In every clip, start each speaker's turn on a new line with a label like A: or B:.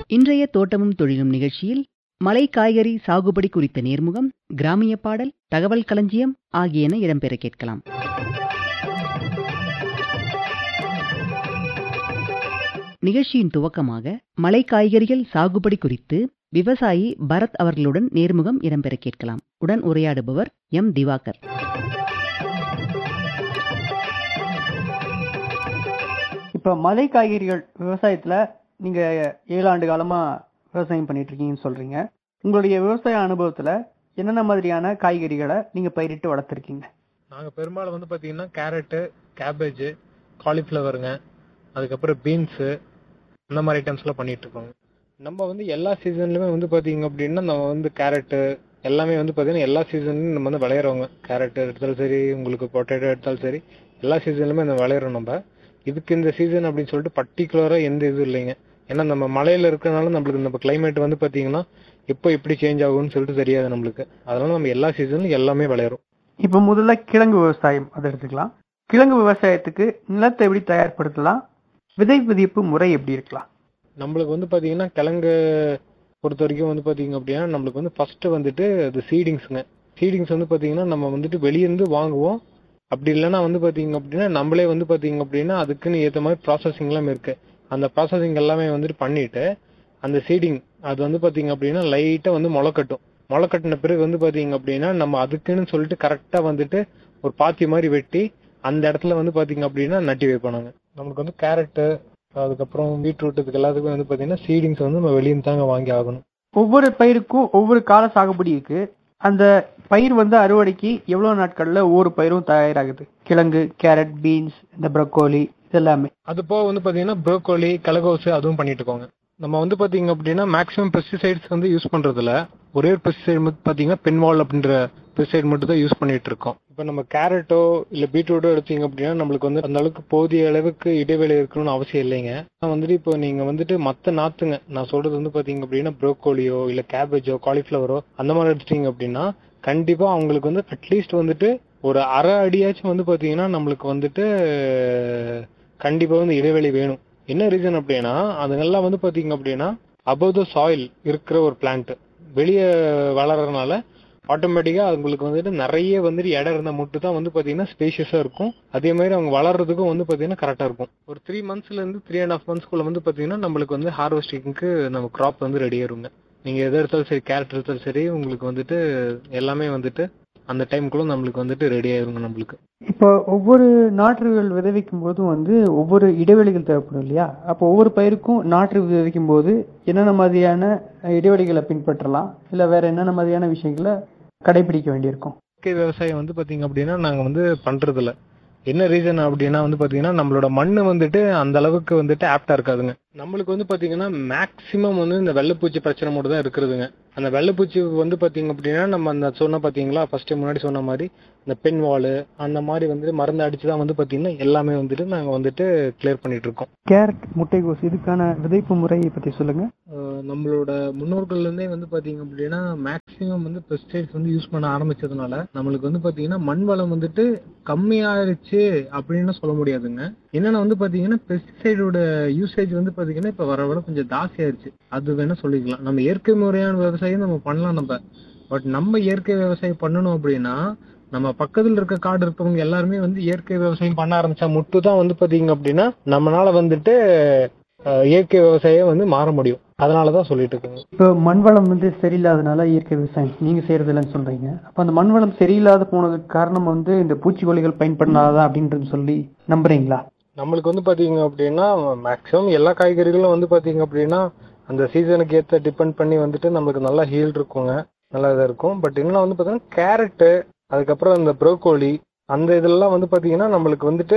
A: இன்றைய தோட்டமும் தொழிலும் நிகழ்ச்சியில் மலை காய்கறி சாகுபடி குறித்த நேர்முகம் கிராமிய பாடல் தகவல் களஞ்சியம் ஆகியன இடம்பெற கேட்கலாம் நிகழ்ச்சியின் துவக்கமாக மலை காய்கறிகள் சாகுபடி குறித்து விவசாயி பரத் அவர்களுடன் நேர்முகம் இடம்பெற கேட்கலாம் உடன் உரையாடுபவர் எம் திவாகர்
B: இப்போ மலை காய்கறிகள் விவசாயத்துல நீங்க ஏழு ஆண்டு காலமா விவசாயம் பண்ணிட்டு இருக்கீங்கன்னு சொல்றீங்க உங்களுடைய விவசாய அனுபவத்துல என்னென்ன மாதிரியான காய்கறிகளை நீங்க பயிரிட்டு வளர்த்துருக்கீங்க
C: நாங்க பெரும்பாலும் வந்து பாத்தீங்கன்னா கேரட்டு கேபேஜ் காலிஃபிளவருங்க அதுக்கப்புறம் பீன்ஸ் இந்த மாதிரி ஐட்டம்ஸ் எல்லாம் பண்ணிட்டு இருக்கோங்க நம்ம வந்து எல்லா சீசன்லயுமே வந்து பாத்தீங்க அப்படின்னா நம்ம வந்து கேரட்டு எல்லாமே வந்து பாத்தீங்கன்னா எல்லா சீசன்லயும் நம்ம வந்து விளையிறவங்க கேரட் எடுத்தாலும் சரி உங்களுக்கு பொட்டேட்டோ எடுத்தாலும் சரி எல்லா சீசன்லயுமே நம்ம விளையிறோம் நம்ம இதுக்கு இந்த சீசன் அப்படின்னு சொல்லிட்டு பர்டிகுலரா எந்த இதுவும் இல்லைங்க ஏன்னா நம்ம மலையில இருக்கறனால நம்மளுக்கு நம்ம கிளைமேட் வந்து பாத்தீங்கன்னா எப்போ எப்படி சேஞ்ச் ஆகும்னு சொல்லிட்டு தெரியாது நம்மளுக்கு அதனால நம்ம எல்லா சீசன்லயும் எல்லாமே விளையிறோம்
B: இப்போ முதல்ல கிழங்கு விவசாயம் அதை எடுத்துக்கலாம் கிழங்கு விவசாயத்துக்கு நிலத்தை எப்படி தயார்படுத்தலாம் விதை விதிப்பு முறை எப்படி இருக்கலாம்
C: நம்மளுக்கு வந்து பாத்தீங்கன்னா கிழங்கு பொறுத்த வரைக்கும் வந்து பாத்தீங்க அப்படின்னா நம்மளுக்கு வந்து ஃபர்ஸ்ட் வந்துட்டு அது சீடிங்ஸ்ங்க சீடிங்ஸ் வந்து பாத்தீங்கன்னா நம்ம வந்துட்டு வெளிய இருந்து வாங்குவோம் அப்படி இல்லைன்னா வந்து பாத்தீங்க அப்படின்னா நம்மளே வந்து பாத்தீங்க அப்படின்னா அதுக்குன்னு ஏத்த மாதிரி ப்ராசஸிங் எல்லாம் இருக்கு அந்த ப்ராசஸிங் எல்லாமே வந்துட்டு பண்ணிட்டு அந்த சீடிங் அது வந்து பாத்தீங்க அப்படின்னா லைட்டா வந்து முளை கட்டும் முளை கட்டின பிறகு வந்து பாத்தீங்க அப்படின்னா நம்ம அதுக்குன்னு சொல்லிட்டு கரெக்டா வந்துட்டு ஒரு பாத்தி மாதிரி வெட்டி அந்த இடத்துல வந்து பாத்தீங்க அப்படின்னா நட்டி வைப்போம் நாங்க நமக்கு வந்து கேரட்டு அதுக்கப்புறம் பீட்ரூட் இதுக்கு எல்லாத்துக்குமே வந்து பாத்தீங்கன்னா சீடிங்ஸ் வந்து நம்ம வெளியே தாங்க வாங்கி ஆகணும்
B: ஒவ்வொரு பயிருக்கும் ஒவ்வொரு கால சாகுபடி இருக்கு அந்த பயிர் வந்து அறுவடைக்கு எவ்வளவு நாட்கள்ல ஒவ்வொரு பயிரும் தயாராகுது கிழங்கு கேரட் பீன்ஸ் இந்த ப்ரக்கோலி இதெல்லாமே
C: அது போக வந்து பாத்தீங்கன்னா ப்ரோக்கோலி கலகோஸ் அதுவும் பண்ணிட்டு இருக்கோங்க நம்ம வந்து பாத்தீங்க அப்படின்னா மேக்ஸிமம் பெஸ்டிசைட்ஸ் வந்து யூஸ் பண்றதுல ஒரே ஒரு பெஸ்டிசைட் மட்டும் பாத்தீங்கன்னா பென்வால் அப்படின்ற பெஸ்டிசைட் மட்டும் தான் யூஸ் பண்ணிட்டு இருக்கோம் இப்போ நம்ம கேரட்டோ இல்ல பீட்ரூட்டோ எடுத்தீங்க அப்படின்னா நம்மளுக்கு வந்து அந்த அளவுக்கு போதிய அளவுக்கு இடைவெளி இருக்கணும்னு அவசியம் இல்லைங்க ஆனா வந்துட்டு இப்போ நீங்க வந்துட்டு மத்த நாத்துங்க நான் சொல்றது வந்து பாத்தீங்க அப்படின்னா ப்ரோக்கோலியோ இல்ல கேபேஜோ காலிஃபிளவரோ அந்த மாதிரி எடுத்துட்டீங்க அப்படின்னா கண்டிப்பா அவங்களுக்கு வந்து அட்லீஸ்ட் வந்துட்டு ஒரு அரை அடியாச்சும் வந்து பாத்தீங்கன்னா நம்மளுக்கு வந்துட்டு கண்டிப்பா வந்து இடைவெளி வேணும் என்ன ரீசன் அப்படின்னா அதுங்கெல்லாம் வந்து பாத்தீங்க அப்படின்னா அபவ் த சாயில் இருக்கிற ஒரு பிளான்ட் வெளியே வளர்றதுனால ஆட்டோமேட்டிக்கா உங்களுக்கு வந்துட்டு நிறைய வந்துட்டு இடம் இருந்தா மட்டும் தான் வந்து பாத்தீங்கன்னா ஸ்பேஷியஸா இருக்கும் அதே மாதிரி அவங்க வளர்றதுக்கும் வந்து பாத்தீங்கன்னா கரெக்டா இருக்கும் ஒரு த்ரீ மந்த்ஸ்ல இருந்து த்ரீ அண்ட் ஹாஃப் மந்த்ஸ்க்குள்ள வந்து பாத்தீங்கன்னா நம்மளுக்கு வந்து ஹார்வெஸ்டிங்க்கு நம்ம கிராப் வந்து ரெடி ஆயிருங்க நீங்க எதை எடுத்தாலும் சரி கேரட் எடுத்தாலும் சரி உங்களுக்கு வந்துட்டு எல்லாமே வந்துட்டு அந்த டைம்குள்ள நம்மளுக்கு வந்துட்டு ரெடி ஆயிருங்க நம்மளுக்கு
B: இப்போ ஒவ்வொரு நாற்றுகள் விதைவிக்கும் போதும் வந்து ஒவ்வொரு இடைவெளிகள் தேவைப்படும் இல்லையா அப்போ ஒவ்வொரு பயிருக்கும் நாற்று விதைவிக்கும் போது என்னென்ன மாதிரியான இடைவெளிகளை பின்பற்றலாம் இல்ல வேற என்னென்ன மாதிரியான விஷயங்களை கடைபிடிக்க வேண்டியிருக்கும்
C: இயற்கை விவசாயம் வந்து பாத்தீங்க அப்படின்னா நாங்க வந்து பண்றது இல்ல என்ன ரீசன் அப்படின்னா வந்து பாத்தீங்கன்னா நம்மளோட மண்ணு வந்துட்டு அந்த அளவுக்கு வந்துட்டு ஆப்டா இருக்காதுங்க நம்மளுக்கு வந்து பாத்தீங்கன்னா மேக்சிமம் வந்து இந்த வெள்ளைப்பூச்சி பிரச்சனை மட்டும் தான் இருக்கிறதுங்க அந்த வெள்ளைப்பூச்சி வந்து பாத்தீங்க அப்படின்னா நம்ம அந்த சொன்ன பாத்தீங்களா ஃபர்ஸ்ட் முன்னாடி சொன்ன மாதிரி இந்த பென் வாலு அந்த மாதிரி வந்து மருந்து அடிச்சுதான் வந்து பாத்தீங்கன்னா எல்லாமே வந்துட்டு நாங்க வந்துட்டு கிளியர் பண்ணிட்டு இருக்கோம்
B: கேரட் முட்டைகோஸ் இதுக்கான விதைப்பு முறையை பத்தி சொல்லுங்க
C: அஹ் நம்மளோட முன்னோர்கள்ல இருந்தே வந்து பாத்தீங்க அப்படின்னா மேக்சிமம் வந்து பெஸ்டிசைட்ஸ் வந்து யூஸ் பண்ண ஆரம்பிச்சதுனால நம்மளுக்கு வந்து பாத்தீங்கன்னா மண் வளம் வந்துட்டு கம்மியாயிருச்சு அப்படின்னு சொல்ல முடியாதுங்க என்னன்னா வந்து பாத்தீங்கன்னா பெஸ்டிசைடோட யூசேஜ் வந்து பாத்தீங்கன்னா இப்ப வர வர கொஞ்சம் ஜாஸ்தி ஆயிருச்சு அது வேணா சொல்லிக்கலாம் நம்ம இயற்கை முறையான விவசாயம் நம்ம பண்ணலாம் நம்ம பட் நம்ம இயற்கை விவசாயம் பண்ணணும் அப்படின்னா நம்ம பக்கத்துல இருக்க காடு இருக்கவங்க எல்லாருமே வந்து இயற்கை விவசாயம் பண்ண ஆரம்பிச்சா மட்டும் தான் வந்து பாத்தீங்க அப்படின்னா நம்மளால வந்துட்டு அஹ், இயற்கை விவசாயம் வந்து மாற முடியும் அதனாலதான் சொல்லிட்டு இருக்கேங்க
B: இப்போ மண் வளம் வந்து சரியில்லாதனால இயற்கை விவசாயம் நீங்க செய்யறது இல்லைன்னு சொல்றீங்க அப்ப அந்த மண் வளம் சரியில்லாத போனதுக்கு காரணம் வந்து இந்த பூச்சிக்கொல்லிகள் பயன்படுத்தாதா அப்படின்றது சொல்லி நம்புறீங்களா
C: நம்மளுக்கு வந்து பாத்தீங்க அப்படின்னா மேக்ஸிமம் எல்லா காய்கறிகளும் வந்து பாத்தீங்க அப்படின்னா அந்த சீசனுக்கு ஏத்த டிபெண்ட் பண்ணி வந்துட்டு நம்மளுக்கு நல்லா ஹீல் இருக்குங்க நல்லா இதா இருக்கும் பட் என்ன வந்து பாத்தீங்கன்னா கேரட்டு அதுக்கப்புறம் இந்த ப்ரோக்கோலி அந்த இதெல்லாம் வந்து பாத்தீங்கன்னா நம்மளுக்கு வந்துட்டு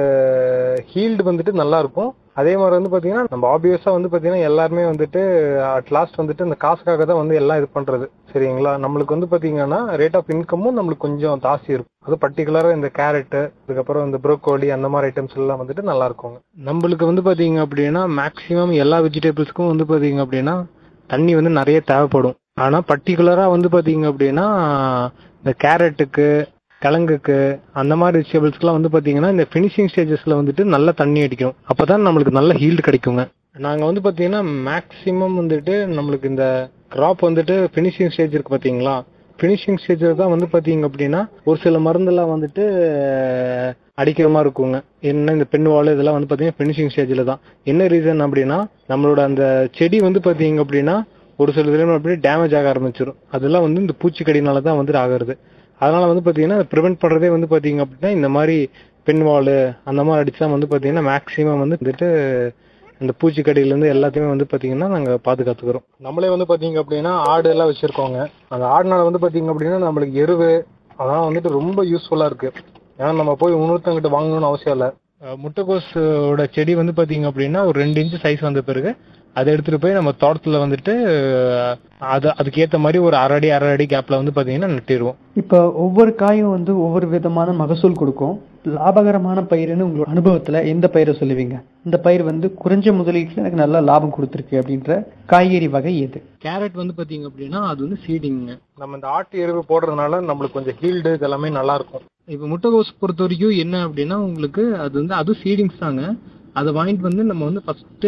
C: ஹீல்டு வந்துட்டு நல்லா இருக்கும் அதே மாதிரி வந்து பாத்தீங்கன்னா நம்ம ஆப்வியஸா வந்து பாத்தீங்கன்னா எல்லாருமே வந்துட்டு அட் லாஸ்ட் வந்துட்டு இந்த காசுக்காக தான் வந்து எல்லாம் இது பண்றது சரிங்களா நம்மளுக்கு வந்து பாத்தீங்கன்னா ரேட் ஆஃப் இன்கமும் நம்மளுக்கு கொஞ்சம் ஜாஸ்தி இருக்கும் அது பர்டிகுலரா இந்த கேரட் அதுக்கப்புறம் இந்த ப்ரோக்கோலி அந்த மாதிரி ஐட்டம்ஸ் எல்லாம் வந்துட்டு நல்லா இருக்குங்க நம்மளுக்கு வந்து பாத்தீங்க அப்படின்னா மேக்சிமம் எல்லா வெஜிடபிள்ஸ்க்கும் வந்து பாத்தீங்க அப்படின்னா தண்ணி வந்து நிறைய தேவைப்படும் ஆனா பர்டிகுலரா வந்து பாத்தீங்க அப்படின்னா இந்த கேரட்டுக்கு கிழங்குக்கு அந்த மாதிரி வெஜிடபிள்ஸ்க்குலாம் வந்து பாத்தீங்கன்னா இந்த ஃபினிஷிங் ஸ்டேஜஸ்ல வந்துட்டு நல்ல தண்ணி அடிக்கும் அப்பதான் நம்மளுக்கு நல்ல ஹீல்டு கிடைக்குங்க நாங்க வந்து பாத்தீங்கன்னா மேக்சிமம் வந்துட்டு நம்மளுக்கு இந்த கிராப் வந்துட்டு பினிஷிங் ஸ்டேஜ் இருக்கு பாத்தீங்களா பினிஷிங் ஸ்டேஜ்ல தான் வந்து பாத்தீங்க அப்படின்னா ஒரு சில மருந்தெல்லாம் வந்துட்டு அஹ், அடிக்கிற மாதிரி இருக்குங்க என்ன இந்த பெண் வாழை இதெல்லாம் வந்து பாத்தீங்கன்னா பினிஷிங் ஸ்டேஜ்ல தான் என்ன ரீசன் அப்படின்னா நம்மளோட அந்த செடி வந்து பாத்தீங்க அப்படின்னா ஒரு சில இதுல அப்படியே டேமேஜ் ஆக ஆரம்பிச்சிடும் அதெல்லாம் வந்து இந்த பூச்சிக்கடினால தான் வந்துட்டு ஆகுறது அதனால வந்து பாத்தீங்கன்னா ப்ரிவென்ட் பண்றதே வந்து பாத்தீங்க அப்படின்னா இந்த மாதிரி பெண் வாழு அந்த மாதிரி அடிச்சா வந்து பாத்தீங்கன்னா மேக்சிமம் வந்து வந்துட்டு இந்த பூச்சிக்கடியில இருந்து எல்லாத்தையுமே வந்து பாத்தீங்கன்னா நாங்க பாதுகாத்துக்கிறோம் நம்மளே வந்து பாத்தீங்க அப்படின்னா ஆடு எல்லாம் வச்சிருக்கோங்க அந்த ஆடுனால வந்து பாத்தீங்க அப்படின்னா நம்மளுக்கு எருவு அதெல்லாம் வந்துட்டு ரொம்ப யூஸ்ஃபுல்லா இருக்கு ஏன்னா நம்ம போய் இன்னொருத்தவங்கிட்ட வாங்கணும்னு அவசியம் இல்ல அஹ் முட்டைக்கோஸோட செடி வந்து பாத்தீங்க அப்படின்னா ஒரு ரெண்டு இன்ச் சைஸ் வந்த பிறகு அதை எடுத்துட்டு போய் நம்ம தோட்டத்துல வந்துட்டு அஹ், அது அதுக்கு ஏத்த மாதிரி ஒரு அரை அடி அரை அடி கேப்ல வந்து பாத்தீங்கன்னா நட்டிடுவோம்
B: இப்போ ஒவ்வொரு காயும் வந்து ஒவ்வொரு விதமான மகசூல் கொடுக்கும் லாபகரமான பயிர்னு உங்களோட அனுபவத்துல எந்த பயிரை சொல்லுவீங்க இந்த பயிர் வந்து குறைஞ்ச முதலீட்டுல எனக்கு நல்ல லாபம் கொடுத்துருக்கு அப்படின்ற காய்கறி வகை எது
C: கேரட் வந்து பாத்தீங்க அப்படின்னா அது வந்து சீடிங்க நம்ம இந்த ஆட்டு எருவு போடுறதுனால நம்மளுக்கு கொஞ்சம் ஹீல்டு இதெல்லாமே நல்லா இருக்கும் இப்போ முட்டைகோஸ் பொறுத்த வரைக்கும் என்ன அப்படின்னா உங்களுக்கு அது வந்து அது சீடிங்ஸ் தாங்க அதை வாங்கிட்டு வந்து நம்ம வந்து ஃபர்ஸ்ட்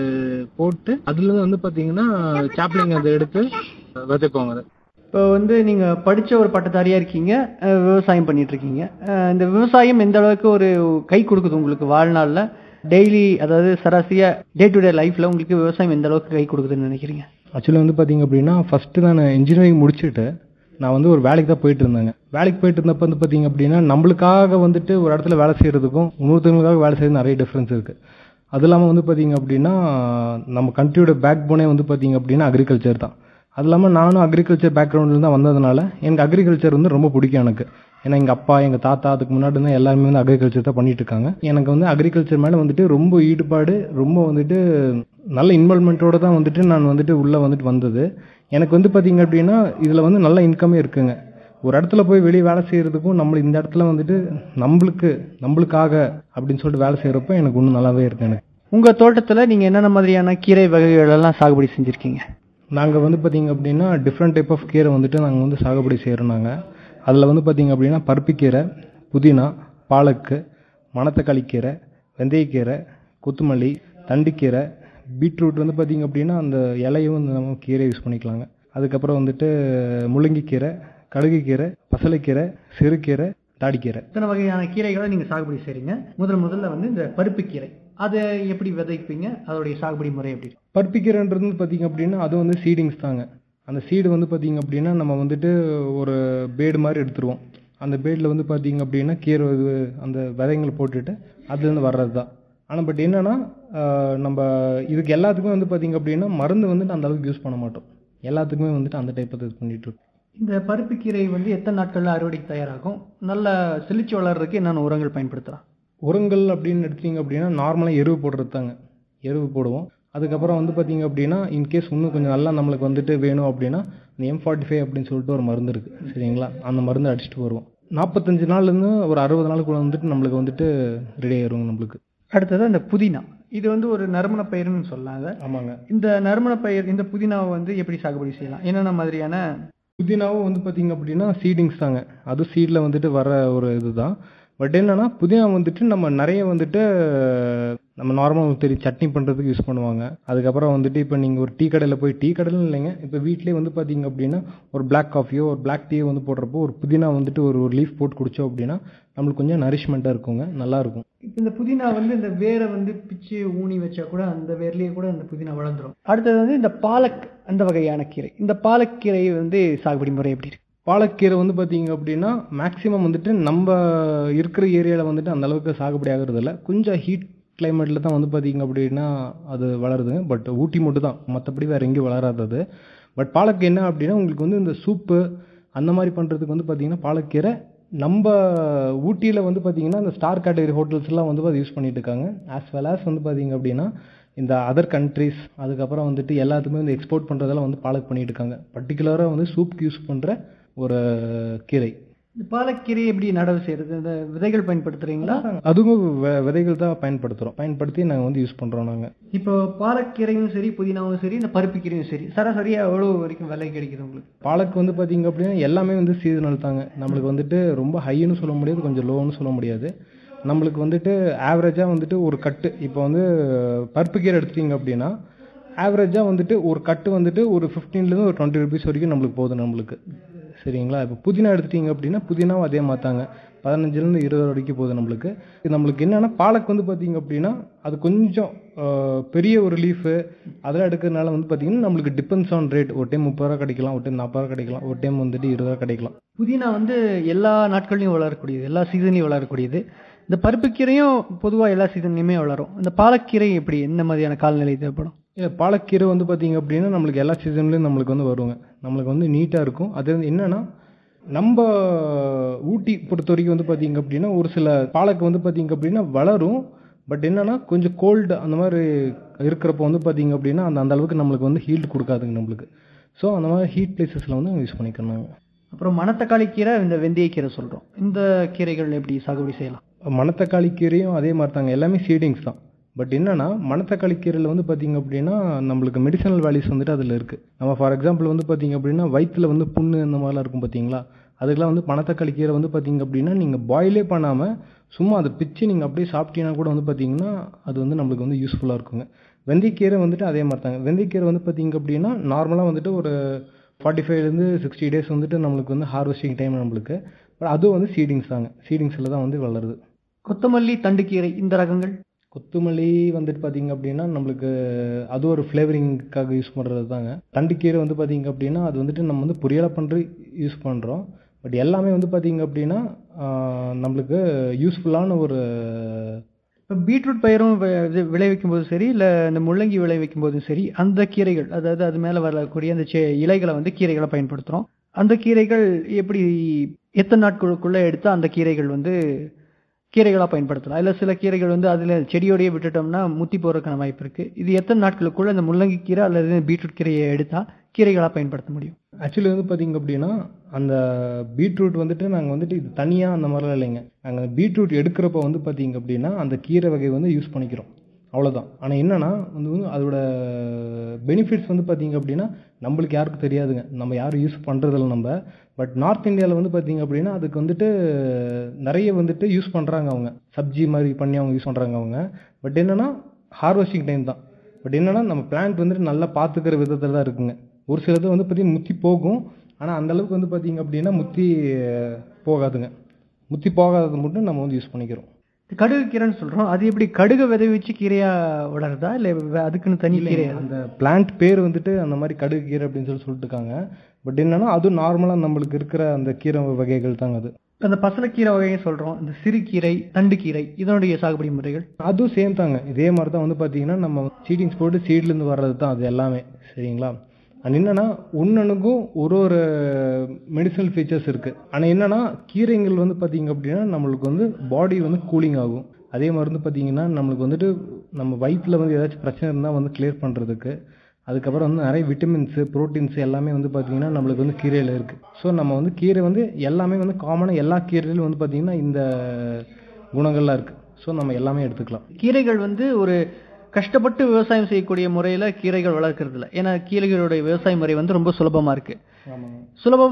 C: போட்டு அதுல இருந்து வந்து பாத்தீங்கன்னா சாப்ளிங் அதை எடுத்து விதைப்போங்க அதை
B: இப்போ வந்து நீங்க படிச்ச ஒரு பட்டதாரியா இருக்கீங்க அஹ் விவசாயம் பண்ணிட்டு இருக்கீங்க அஹ் இந்த விவசாயம் எந்த அளவுக்கு ஒரு கை கொடுக்குது உங்களுக்கு வாழ்நாள்ல டெய்லி அதாவது சராசரியா டே டு டே லைஃப்ல உங்களுக்கு விவசாயம் எந்த அளவுக்கு கை கொடுக்குதுன்னு நினைக்கிறீங்க
C: ஆக்சுவலி வந்து பாத்தீங்க அப்படின்னா ஃபர்ஸ்ட் நான் இன்ஜினியரிங் முடிச்சுட்டு நான் வந்து ஒரு வேலைக்கு தான் போயிட்டு இருந்தேங்க வேலைக்கு போயிட்டு இருந்தப்ப வந்து பாத்தீங்க அப்படின்னா நம்மளுக்காக வந்துட்டு ஒரு இடத்துல வேலை செய்யறதுக்கும் இன்னொருத்தவங்களுக்காக வேலை செய்யறது நிறைய டிஃபரன்ஸ் இருக்கு அது இல்லாமல் வந்து பாத்தீங்க அப்படின்னா நம்ம கண்ட்ரியோட பேக் போனே வந்து பாத்தீங்க அப்படின்னா அக்ரிகல்ச்சர் தான் அது இல்லாமல் நானும் அக்ரிகல்ச்சர் பேக்ரவுண்ட்ல தான் வந்ததுனால எனக்கு அக்ரிகல்ச்சர் வந்து ரொம்ப பிடிக்கும் எனக்கு ஏன்னா எங்கள் அப்பா எங்கள் தாத்தா அதுக்கு முன்னாடி தான் எல்லாருமே வந்து அக்ரிகல்ச்சர் தான் பண்ணிட்டு இருக்காங்க எனக்கு வந்து அக்ரிகல்ச்சர் மேலே வந்துட்டு ரொம்ப ஈடுபாடு ரொம்ப வந்துட்டு நல்ல இன்வால்மெண்ட்டோட தான் வந்துட்டு நான் வந்துட்டு உள்ளே வந்துட்டு வந்தது எனக்கு வந்து பார்த்தீங்க அப்படின்னா இதில் வந்து நல்ல இன்கமே இருக்குங்க ஒரு இடத்துல போய் வெளியே வேலை செய்யறதுக்கும் நம்ம இந்த இடத்துல வந்துட்டு நம்மளுக்கு நம்மளுக்காக அப்படின்னு சொல்லிட்டு வேலை செய்யறப்ப எனக்கு இன்னும் நல்லாவே இருக்கு எனக்கு
B: உங்க தோட்டத்துல நீங்க என்னென்ன மாதிரியான கீரை வகைகள் எல்லாம் சாகுபடி செஞ்சிருக்கீங்க
C: நாங்கள் வந்து பார்த்தீங்க அப்படின்னா டிஃப்ரெண்ட் டைப் ஆஃப் கீரை வந்துட்டு நாங்கள் வந்து சாகுபடி செய்கிறோம் நாங்கள் அதில் வந்து பார்த்தீங்க அப்படின்னா பருப்புக்கீரை புதினா பாலக்கு மணத்தக்காளி கீரை வெந்தயக்கீரை கொத்தமல்லி தண்டுக்கீரை பீட்ரூட் வந்து பார்த்தீங்க அப்படின்னா அந்த இலையும் வந்து நம்ம கீரை யூஸ் பண்ணிக்கலாங்க அதுக்கப்புறம் வந்துட்டு முள்ளங்கிக்கீரை கழுகுக்கீரை பசலைக்கீரை சிறுகீரை தாடிக்கீரை
B: இத்தனை வகையான கீரைகளை நீங்க சாகுபடி செய்றீங்க முதல் முதல்ல வந்து இந்த பருப்பு கீரை அதை எப்படி விதைப்பீங்க அதோடைய சாகுபடி முறை எப்படி
C: பருப்பிக்கீரைன்றது வந்து பார்த்தீங்க அப்படின்னா அது வந்து சீடிங்ஸ் தாங்க அந்த சீடு வந்து பார்த்தீங்க அப்படின்னா நம்ம வந்துட்டு ஒரு பேடு மாதிரி எடுத்துருவோம் அந்த பேடில் வந்து பார்த்தீங்க அப்படின்னா கீரை இது அந்த விதைங்களை போட்டுட்டு அதுலேருந்து வர்றது தான் ஆனால் பட் என்னன்னா ஆஹ், நம்ம இதுக்கு எல்லாத்துக்குமே வந்து பார்த்தீங்க அப்படின்னா மருந்து வந்துட்டு அந்த அளவுக்கு யூஸ் பண்ண மாட்டோம் எல்லாத்துக்குமே வந்துட்டு அந்த டைப் இது பண்ணிட்டு இருக்கோம்
B: இந்த பருப்பு கீரை வந்து எத்தனை நாட்கள்ல அறுவடைக்கு தயாராகும் நல்ல செழிச்சு வளர்றதுக்கு என்னென்ன உரங்கள் பயன்படுத்தலாம்
C: உரங்கள் அப்படின்னு எடுத்தீங்க அப்படின்னா நார்மலாக எருவு போடுறது தாங்க எருவு போடுவோம் அதுக்கப்புறம் வந்து பார்த்தீங்க அப்படின்னா இன்கேஸ் இன்னும் கொஞ்சம் நல்லா நம்மளுக்கு வந்துட்டு வேணும் அப்படின்னா இந்த எம் ஃபார்ட்டி ஃபைவ் அப்படின்னு சொல்லிட்டு ஒரு மருந்து இருக்குது சரிங்களா அந்த மருந்து அடிச்சுட்டு வருவோம் நாற்பத்தஞ்சு நாள்லேருந்து ஒரு அறுபது நாளுக்குள்ள வந்துட்டு நம்மளுக்கு வந்துட்டு ரெடி ஆயிரும் நம்மளுக்கு
B: அடுத்தது இந்த புதினா இது வந்து ஒரு நறுமண பயிர்னு சொல்லலாம் இதை.
C: ஆமாங்க
B: இந்த நறுமண பயிர் இந்த புதினாவை வந்து எப்படி சாகுபடி செய்யலாம் என்னென்ன மாதிரியான
C: புதினாவும் வந்து பார்த்தீங்க அப்படின்னா சீடிங்ஸ் தாங்க அது சீடில் வந்துட்டு வர ஒரு இதுதான் பட் என்னன்னா புதினா வந்துட்டு நம்ம நிறைய வந்துட்டு நம்ம நார்மல் தெரியும் சட்னி பண்ணுறதுக்கு யூஸ் பண்ணுவாங்க அதுக்கப்புறம் வந்துட்டு இப்போ நீங்கள் ஒரு டீ கடையில் போய் டீ கடையில் இல்லைங்க இப்போ வீட்லேயே வந்து பார்த்தீங்க அப்படின்னா ஒரு பிளாக் காஃபியோ ஒரு பிளாக் டீயோ வந்து போடுறப்போ ஒரு புதினா வந்துட்டு ஒரு ஒரு லீஃப் போட்டு குடிச்சோம் அப்படின்னா நம்மளுக்கு கொஞ்சம் நரிஷ்மெண்ட்டாக இருக்குங்க நல்லா இருக்கும்
B: இப்ப இந்த புதினா வந்து இந்த வேரை வந்து பிச்சு ஊனி வச்சா கூட அந்த வேர்லயே கூட இந்த புதினா வளர்ந்துரும் அடுத்தது வந்து இந்த பாலக் அந்த வகையான கீரை இந்த பாலக் கீரை வந்து சாகுபடி முறை எப்படி இருக்கு
C: பாலக்கீரை வந்து பார்த்தீங்க அப்படின்னா மேக்ஸிமம் வந்துட்டு நம்ம இருக்கிற ஏரியாவில் வந்துட்டு அந்த அளவுக்கு சாகுபடி ஆகுறது இல்ல கொஞ்சம் ஹீட் கிளைமேட்டில் தான் வந்து பார்த்தீங்க அப்படின்னா அது வளருதுங்க பட் ஊட்டி மட்டும் தான் மற்றபடி வேறு எங்கேயும் வளராதது பட் பாலக்கு என்ன அப்படின்னா உங்களுக்கு வந்து இந்த சூப்பு அந்த மாதிரி பண்ணுறதுக்கு வந்து பார்த்தீங்கன்னா பாலக்கீரை நம்ம ஊட்டியில் வந்து பார்த்தீங்கன்னா இந்த ஸ்டார் கேட்டகரி ஹோட்டல்ஸ்லாம் வந்து அது யூஸ் பண்ணிட்டு இருக்காங்க ஆஸ் வெல் ஆஸ் வந்து பார்த்தீங்க அப்படின்னா இந்த அதர் கண்ட்ரீஸ் அதுக்கப்புறம் வந்துட்டு எல்லாத்துக்குமே வந்து எக்ஸ்போர்ட் பண்ணுறதெல்லாம் வந்து பாலக் பண்ணிட்டு இருக்காங்க பர்டிகுலராக வந்து சூப்க்கு யூஸ் பண்ணுற ஒரு கீரை
B: இந்த பாலக்கீரை எப்படி நடவு செய்யறது இந்த விதைகள் பயன்படுத்துறீங்களா
C: அதுவும் வெ- விதைகள் தான் பயன்படுத்துகிறோம் பயன்படுத்தி நாங்கள் வந்து யூஸ் பண்ணுறோம் நாங்கள்
B: இப்போ பாலக்கீரையும் சரி புதினாவும் சரி இந்த பருப்பு கீரையும் சரி சராசரியா எவ்வளவு வரைக்கும் விலை கிடைக்குது உங்களுக்கு
C: பாலக் வந்து பார்த்தீங்க அப்படின்னா எல்லாமே வந்து சீசனல் தாங்க நம்மளுக்கு வந்துட்டு ரொம்ப ஹைன்னு சொல்ல முடியாது கொஞ்சம் லோன்னு சொல்ல முடியாது நம்மளுக்கு வந்துட்டு ஆவரேஜாக வந்துட்டு ஒரு கட்டு இப்போ வந்து பருப்பு கீரை எடுத்துட்டீங்க அப்படின்னா ஆவரேஜாக வந்துட்டு ஒரு கட்டு வந்துட்டு ஒரு 15 ல இருந்து ஒரு டுவெண்ட்டி ருபீஸ் வரைக்கும் நம்மளுக்கு போகுது நம்மளுக்கு சரிங்களா இப்போ புதினா எடுத்துட்டீங்க அப்படின்னா புதினாவும் அதே மாத்தாங்க பதினஞ்சுலேருந்து இருபது வரைக்கும் போகுது நம்மளுக்கு இது நம்மளுக்கு என்னன்னா பாலக் வந்து பார்த்தீங்க அப்படின்னா அது கொஞ்சம் ஆஹ், பெரிய ஒரு லீஃபு அதெல்லாம் எடுக்கிறதுனால வந்து பார்த்தீங்கன்னா நம்மளுக்கு டிபெண்ட்ஸ் ஆன் ரேட் ஒரு டைம் முப்பது ரூபா கிடைக்கலாம் ஒரு டைம் நாற்பது ரூபா கிடைக்கலாம் ஒரு டைம் வந்துட்டு இருபது ரூபா கிடைக்கலாம்
B: புதினா வந்து எல்லா நாட்கள்லையும் வளரக்கூடியது எல்லா சீசன்லையும் வளரக்கூடியது இந்த பருப்புக்கீரையும் பொதுவாக எல்லா சீசன்லையுமே வளரும் இந்த பாலக்கீரை எப்படி என்ன மாதிரியான காலநிலை தேவைப்படும்
C: இல்லை பாலக்கீரை வந்து பார்த்தீங்க அப்படின்னா நம்மளுக்கு எல்லா சீசன்லேயும் நம்மளுக்கு வந்து வருங்க நம்மளுக்கு வந்து நீட்டாக இருக்கும் அது வந்து என்னன்னா நம்ம ஊட்டி பொறுத்த வரைக்கும் வந்து பார்த்தீங்க அப்படின்னா ஒரு சில பாலக்கு வந்து பார்த்தீங்க அப்படின்னா வளரும் பட் என்னன்னா கொஞ்சம் கோல்டு அந்த மாதிரி இருக்கிறப்ப வந்து பார்த்தீங்க அப்படின்னா அந்த அந்த அளவுக்கு நம்மளுக்கு வந்து ஹீல்ட் கொடுக்காதுங்க நம்மளுக்கு ஸோ அந்த மாதிரி ஹீட் பிளேசஸில் வந்து யூஸ் பண்ணிக்கணும்
B: அப்புறம் மணத்தக்காளி கீரை இந்த வெந்தயக்கீரை சொல்கிறோம் இந்த கீரைகள் எப்படி சாகுபடி செய்யலாம்
C: மணத்தக்காளி கீரையும் அதே மாதிரி தாங்க எல்லாமே சீடிங்ஸ் தான் பட் என்னன்னா மணத்தக்காளி கீரையில் வந்து பார்த்தீங்க அப்படின்னா நம்மளுக்கு மெடிசனல் வேல்யூஸ் வந்துட்டு அதில் இருக்குது நம்ம ஃபார் எக்ஸாம்பிள் வந்து பார்த்தீங்க அப்படின்னா வயிற்றுல வந்து புண்ணு இந்த மாதிரிலாம் இருக்கும் பார்த்தீங்களா அதுக்கெல்லாம் வந்து மணத்தக்காளி கீரை வந்து பார்த்தீங்க அப்படின்னா நீங்கள் பாயிலே பண்ணாமல் சும்மா அதை பிச்சு நீங்கள் அப்படியே சாப்பிட்டீங்கன்னா கூட வந்து பார்த்தீங்கன்னா அது வந்து நம்மளுக்கு வந்து யூஸ்ஃபுல்லாக இருக்குங்க வெந்தயக்கீரை வந்துட்டு அதே மாதிரி தாங்க வெந்தயக்கீரை வந்து பார்த்தீங்க அப்படின்னா நார்மலாக வந்துட்டு ஒரு ஃபார்ட்டி ஃபைவ்லேருந்து சிக்ஸ்டி டேஸ் வந்துட்டு நம்மளுக்கு வந்து ஹார்வெஸ்டிங் டைம் நம்மளுக்கு பட் அதுவும் வந்து சீடிங்ஸ் தாங்க சீடிங்ஸில் தான் வந்து வளருது
B: கொத்தமல்லி தண்டுக்கீரை இந்த ரகங்கள்
C: கொத்துமல்லி வந்துட்டு பார்த்தீங்க அப்படின்னா நம்மளுக்கு அது ஒரு ஃப்ளேவரிங்காக யூஸ் பண்ணுறது தாங்க தண்டுக்கீரை வந்து பார்த்தீங்க அப்படின்னா அது வந்துட்டு நம்ம வந்து பொரியலா பண்ணுற யூஸ் பண்ணுறோம் பட் எல்லாமே வந்து பார்த்தீங்க அப்படின்னா ஆஹ், நம்மளுக்கு யூஸ்ஃபுல்லான ஒரு
B: இப்போ பீட்ரூட் பயிரும் வி- இது விளைவிக்கும் போதும் சரி இல்லை இந்த முள்ளங்கி விளைவிக்கும் போதும் சரி அந்த கீரைகள் அதாவது அது மேலே வரக்கூடிய அந்த செ- இலைகளை வந்து கீரைகளை பயன்படுத்துகிறோம் அந்த கீரைகள் எப்படி எத்தனை நாட்களுக்குள்ள எடுத்து அந்த கீரைகள் வந்து கீரைகளாக பயன்படுத்தலாம் இல்லை சில கீரைகள் வந்து அதில் செடியோடயே விட்டுட்டோம்னா முத்தி போகிறதுக்கான வாய்ப்பு இருக்குது இது எத்தனை நாட்களுக்குள்ள இந்த முள்ளங்கி கீரை அல்லது பீட்ரூட் கீரையை எடுத்தால் கீரைகளாக பயன்படுத்த முடியும்
C: ஆக்சுவலி வந்து பார்த்தீங்க அப்படின்னா அந்த பீட்ரூட் வந்துட்டு நாங்கள் வந்துட்டு இது தனியாக அந்த மாதிரிலாம் இல்லைங்க நாங்கள் பீட்ரூட் எடுக்கிறப்ப வந்து பார்த்தீங்க அப்படின்னா அந்த கீரை வகை வந்து யூஸ் பண்ணிக்கிறோம் அவ்வளோதான் ஆனால் என்னன்னா வந்து வந்து அதோட பெனிஃபிட்ஸ் வந்து பார்த்தீங்க அப்படின்னா நம்மளுக்கு யாருக்கும் தெரியாதுங்க நம்ம யாரும் யூஸ் பண்ணுறதில்ல நம்ம பட் நார்த் இந்தியாவில் வந்து பார்த்தீங்க அப்படின்னா அதுக்கு வந்துட்டு நிறைய வந்துட்டு யூஸ் பண்ணுறாங்க அவங்க சப்ஜி மாதிரி பண்ணி அவங்க யூஸ் பண்ணுறாங்க அவங்க பட் என்னன்னா ஹார்வெஸ்டிங் டைம் தான் பட் என்னன்னா நம்ம பிளான்ட் வந்துட்டு நல்லா பார்த்துக்கிற விதத்தில் தான் இருக்குங்க ஒரு சிலது வந்து பார்த்தீங்கன்னா முத்தி போகும் ஆனால் அந்த அளவுக்கு வந்து பார்த்தீங்க அப்படின்னா முத்தி அஹ், போகாதுங்க முத்தி போகாதது மட்டும் நம்ம வந்து யூஸ் பண்ணிக்கிறோம்
B: கடுகு கீரைன்னு சொல்கிறோம் அது எப்படி கடுகு விளைவிச்சு கீரையாக வளருதா இல்லை அதுக்குன்னு தனி கீரை
C: அந்த பிளான்ட் பேர் வந்துட்டு அந்த மாதிரி கடுகு கீரை அப்படின்னு சொல்லி சொல்லிட்டு இருக்காங்க பட் என்னன்னா அது நார்மலாக நம்மளுக்கு இருக்கிற அந்த கீரை வகைகள் தாங்க அது
B: அந்த பசலைக்கீரை வகையை சொல்றோம் இந்த சிறுகீரை தண்டுக்கீரை இதனுடைய சாகுபடி முறைகள்
C: அதுவும் சேம் தாங்க இதே மாதிரி தான் வந்து பார்த்தீங்கன்னா நம்ம சீடிங்ஸ் போட்டு சீட்லேருந்து வர்றது தான் அது எல்லாமே சரிங்களா அது என்னன்னா ஒன்னொன்றுக்கும் ஒரு ஒரு மெடிசனல் ஃபீச்சர்ஸ் இருக்கு ஆனால் என்னன்னா கீரைகள் வந்து பார்த்தீங்க அப்படின்னா நம்மளுக்கு வந்து பாடி வந்து கூலிங் ஆகும் அதே மாதிரி வந்து பார்த்தீங்கன்னா நம்மளுக்கு வந்துட்டு நம்ம வயிற்றில் வந்து ஏதாச்சும் பிரச்சனை இருந்தால் வந்து கிளியர் பண்ணுறதுக்கு அதுக்கப்புறம் வந்து நிறைய விட்டமின்ஸு ப்ரோட்டீன்ஸ் எல்லாமே வந்து பார்த்தீங்கன்னா நம்மளுக்கு வந்து கீரையில் இருக்குது ஸோ நம்ம வந்து கீரை வந்து எல்லாமே வந்து காமனாக எல்லா கீரையிலும் வந்து பார்த்தீங்கன்னா இந்த குணங்கள்லாம் இருக்குது ஸோ நம்ம எல்லாமே எடுத்துக்கலாம்
B: கீரைகள் வந்து ஒரு கஷ்டப்பட்டு விவசாயம் செய்யக்கூடிய முறையில கீரைகள் வளர்க்கறது இல்ல ஏன்னா கீரைகளுடைய விவசாய முறை வந்து ரொம்ப சுலபமா இருக்கு
C: ஆமாங்க
B: சுலபமா